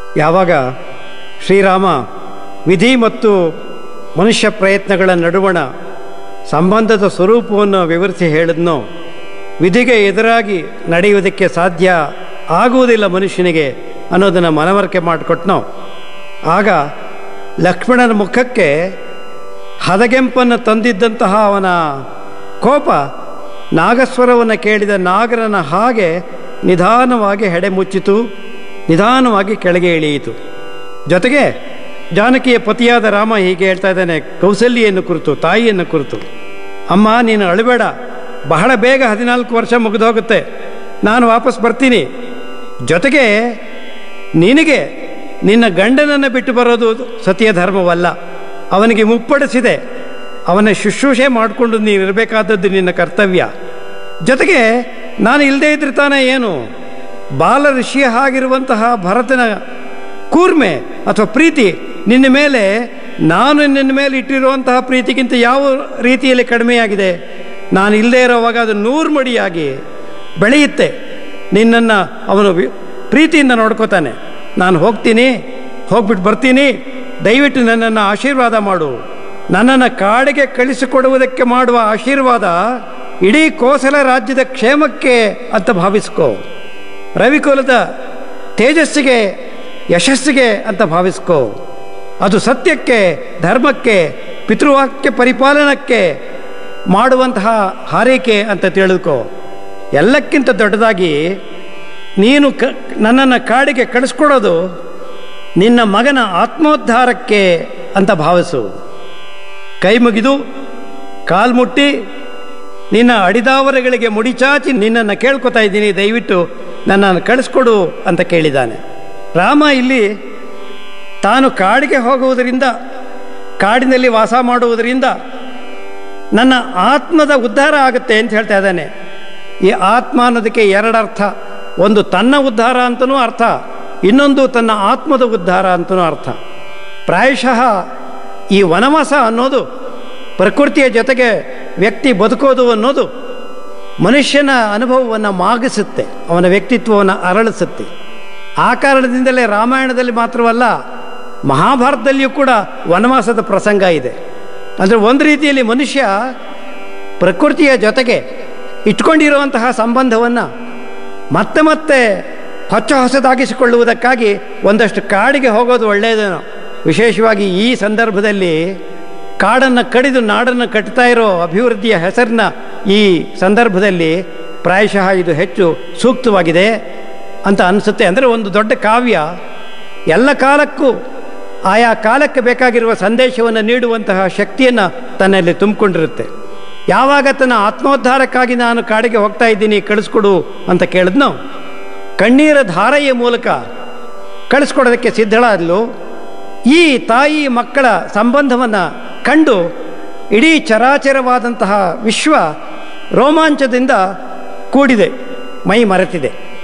ಯಾವಾಗ ಶ್ರೀರಾಮ ವಿಧಿ ಮತ್ತು ಮನುಷ್ಯ ಪ್ರಯತ್ನಗಳ ನಡುವಣ ಸಂಬಂಧದ ಸ್ವರೂಪವನ್ನು ವಿವರಿಸಿ ಹೇಳಿದ್ನೋ ವಿಧಿಗೆ ಎದುರಾಗಿ ನಡೆಯುವುದಕ್ಕೆ ಸಾಧ್ಯ ಆಗುವುದಿಲ್ಲ ಮನುಷ್ಯನಿಗೆ ಅನ್ನೋದನ್ನು ಮನವರಿಕೆ ಮಾಡಿಕೊಟ್ನೋ ಆಗ ಲಕ್ಷ್ಮಣನ ಮುಖಕ್ಕೆ ಹದಗೆಂಪನ್ನು ತಂದಿದ್ದಂತಹ ಅವನ ಕೋಪ ನಾಗಸ್ವರವನ್ನು ಕೇಳಿದ ನಾಗರನ ಹಾಗೆ ನಿಧಾನವಾಗಿ ಹೆಡೆ ಮುಚ್ಚಿತು ನಿಧಾನವಾಗಿ ಕೆಳಗೆ ಇಳಿಯಿತು ಜೊತೆಗೆ ಜಾನಕಿಯ ಪತಿಯಾದ ರಾಮ ಹೀಗೆ ಹೇಳ್ತಾ ಇದ್ದಾನೆ ಕೌಸಲ್ಯನ್ನು ಕುರಿತು ತಾಯಿಯನ್ನು ಕುರಿತು ಅಮ್ಮ ನೀನು ಅಳಬೇಡ ಬಹಳ ಬೇಗ ಹದಿನಾಲ್ಕು ವರ್ಷ ಮುಗಿದೋಗುತ್ತೆ ನಾನು ವಾಪಸ್ ಬರ್ತೀನಿ ಜೊತೆಗೆ ನಿನಗೆ ನಿನ್ನ ಗಂಡನನ್ನು ಬಿಟ್ಟು ಬರೋದು ಸತಿಯ ಧರ್ಮವಲ್ಲ ಅವನಿಗೆ ಮುಪ್ಪಡಿಸಿದೆ ಅವನ ಶುಶ್ರೂಷೆ ಮಾಡಿಕೊಂಡು ನೀನು ಇರಬೇಕಾದದ್ದು ನಿನ್ನ ಕರ್ತವ್ಯ ಜೊತೆಗೆ ನಾನು ಇಲ್ಲದೇ ಇದ್ರೆ ತಾನೇ ಏನು ಬಾಲ ಋಷಿಯ ಹಾಗಿರುವಂತಹ ಭರತನ ಕೂರ್ಮೆ ಅಥವಾ ಪ್ರೀತಿ ನಿನ್ನ ಮೇಲೆ ನಾನು ನಿನ್ನ ಮೇಲೆ ಇಟ್ಟಿರುವಂತಹ ಪ್ರೀತಿಗಿಂತ ಯಾವ ರೀತಿಯಲ್ಲಿ ಕಡಿಮೆಯಾಗಿದೆ ನಾನು ಇಲ್ಲದೇ ಇರೋವಾಗ ಅದು ನೂರು ಮಡಿಯಾಗಿ ಬೆಳೆಯುತ್ತೆ ನಿನ್ನನ್ನು ಅವನು ವಿ- ಪ್ರೀತಿಯಿಂದ ನೋಡ್ಕೋತಾನೆ ನಾನು ಹೋಗ್ತೀನಿ ಹೋಗ್ಬಿಟ್ಟು ಬರ್ತೀನಿ ದಯವಿಟ್ಟು ನನ್ನನ್ನು ಆಶೀರ್ವಾದ ಮಾಡು ನನ್ನನ್ನು ಕಾಡಿಗೆ ಕಳಿಸಿಕೊಡುವುದಕ್ಕೆ ಮಾಡುವ ಆಶೀರ್ವಾದ ಇಡೀ ಕೋಸಲ ರಾಜ್ಯದ ಕ್ಷೇಮಕ್ಕೆ ಅಂತ ಭಾವಿಸ್ಕೋ ರವಿಕುಲದ ತೇಜಸ್ಸಿಗೆ ಯಶಸ್ಸಿಗೆ ಅಂತ ಭಾವಿಸ್ಕೋ ಅದು ಸತ್ಯಕ್ಕೆ ಧರ್ಮಕ್ಕೆ ಪಿತೃವಾಕ್ಯ ಪರಿಪಾಲನಕ್ಕೆ ಮಾಡುವಂತಹ ಹಾರೈಕೆ ಅಂತ ತಿಳಿದುಕೋ ಎಲ್ಲಕ್ಕಿಂತ ದೊಡ್ಡದಾಗಿ ನೀನು ಕ ನನ್ನನ್ನು ಕಾಡಿಗೆ ಕಳಿಸ್ಕೊಡೋದು ನಿನ್ನ ಮಗನ ಆತ್ಮೋದ್ಧಾರಕ್ಕೆ ಅಂತ ಭಾವಿಸು ಕೈ ಮುಗಿದು ಕಾಲ್ಮುಟ್ಟಿ ನಿನ್ನ ಅಡಿದಾವರೆಗಳಿಗೆ ಮುಡಿಚಾಚಿ ನಿನ್ನನ್ನು ಕೇಳ್ಕೊತಾ ಇದ್ದೀನಿ ದಯವಿಟ್ಟು ನನ್ನನ್ನು ಕಳಿಸ್ಕೊಡು ಅಂತ ಕೇಳಿದ್ದಾನೆ ರಾಮ ಇಲ್ಲಿ ತಾನು ಕಾಡಿಗೆ ಹೋಗುವುದರಿಂದ ಕಾಡಿನಲ್ಲಿ ವಾಸ ಮಾಡುವುದರಿಂದ ನನ್ನ ಆತ್ಮದ ಉದ್ಧಾರ ಆಗುತ್ತೆ ಅಂತ ಹೇಳ್ತಾ ಇದ್ದಾನೆ ಈ ಆತ್ಮ ಅನ್ನೋದಕ್ಕೆ ಎರಡರ್ಥ ಒಂದು ತನ್ನ ಉದ್ಧಾರ ಅಂತನೂ ಅರ್ಥ ಇನ್ನೊಂದು ತನ್ನ ಆತ್ಮದ ಉದ್ಧಾರ ಅಂತನೂ ಅರ್ಥ ಪ್ರಾಯಶಃ ಈ ವನವಾಸ ಅನ್ನೋದು ಪ್ರಕೃತಿಯ ಜೊತೆಗೆ ವ್ಯಕ್ತಿ ಬದುಕೋದು ಅನ್ನೋದು ಮನುಷ್ಯನ ಅನುಭವವನ್ನು ಮಾಗಿಸುತ್ತೆ ಅವನ ವ್ಯಕ್ತಿತ್ವವನ್ನು ಅರಳಿಸುತ್ತೆ ಆ ಕಾರಣದಿಂದಲೇ ರಾಮಾಯಣದಲ್ಲಿ ಮಾತ್ರವಲ್ಲ ಮಹಾಭಾರತದಲ್ಲಿಯೂ ಕೂಡ ವನವಾಸದ ಪ್ರಸಂಗ ಇದೆ ಅಂದರೆ ಒಂದು ರೀತಿಯಲ್ಲಿ ಮನುಷ್ಯ ಪ್ರಕೃತಿಯ ಜೊತೆಗೆ ಇಟ್ಕೊಂಡಿರುವಂತಹ ಸಂಬಂಧವನ್ನು ಮತ್ತೆ ಮತ್ತೆ ಹೊಚ್ಚ ಹೊಸದಾಗಿಸಿಕೊಳ್ಳುವುದಕ್ಕಾಗಿ ಒಂದಷ್ಟು ಕಾಡಿಗೆ ಹೋಗೋದು ಒಳ್ಳೆಯದೇನೋ ವಿಶೇಷವಾಗಿ ಈ ಸಂದರ್ಭದಲ್ಲಿ ಕಾಡನ್ನು ಕಡಿದು ನಾಡನ್ನು ಕಟ್ತಾ ಇರೋ ಅಭಿವೃದ್ಧಿಯ ಹೆಸರನ್ನ ಈ ಸಂದರ್ಭದಲ್ಲಿ ಪ್ರಾಯಶಃ ಇದು ಹೆಚ್ಚು ಸೂಕ್ತವಾಗಿದೆ ಅಂತ ಅನಿಸುತ್ತೆ ಅಂದರೆ ಒಂದು ದೊಡ್ಡ ಕಾವ್ಯ ಎಲ್ಲ ಕಾಲಕ್ಕೂ ಆಯಾ ಕಾಲಕ್ಕೆ ಬೇಕಾಗಿರುವ ಸಂದೇಶವನ್ನು ನೀಡುವಂತಹ ಶಕ್ತಿಯನ್ನು ತನ್ನಲ್ಲಿ ತುಂಬಿಕೊಂಡಿರುತ್ತೆ ಯಾವಾಗ ತನ್ನ ಆತ್ಮೋದ್ಧಾರಕ್ಕಾಗಿ ನಾನು ಕಾಡಿಗೆ ಹೋಗ್ತಾ ಇದ್ದೀನಿ ಕಳಿಸ್ಕೊಡು ಅಂತ ಕೇಳಿದ್ನೋ ಕಣ್ಣೀರ ಧಾರೆಯ ಮೂಲಕ ಕಳಿಸ್ಕೊಡೋದಕ್ಕೆ ಸಿದ್ಧಳಾದ್ಲು ಈ ತಾಯಿ ಮಕ್ಕಳ ಸಂಬಂಧವನ್ನು ಕಂಡು ಇಡೀ ಚರಾಚರವಾದಂತಹ ವಿಶ್ವ ರೋಮಾಂಚದಿಂದ ಕೂಡಿದೆ ಮೈ ಮರೆತಿದೆ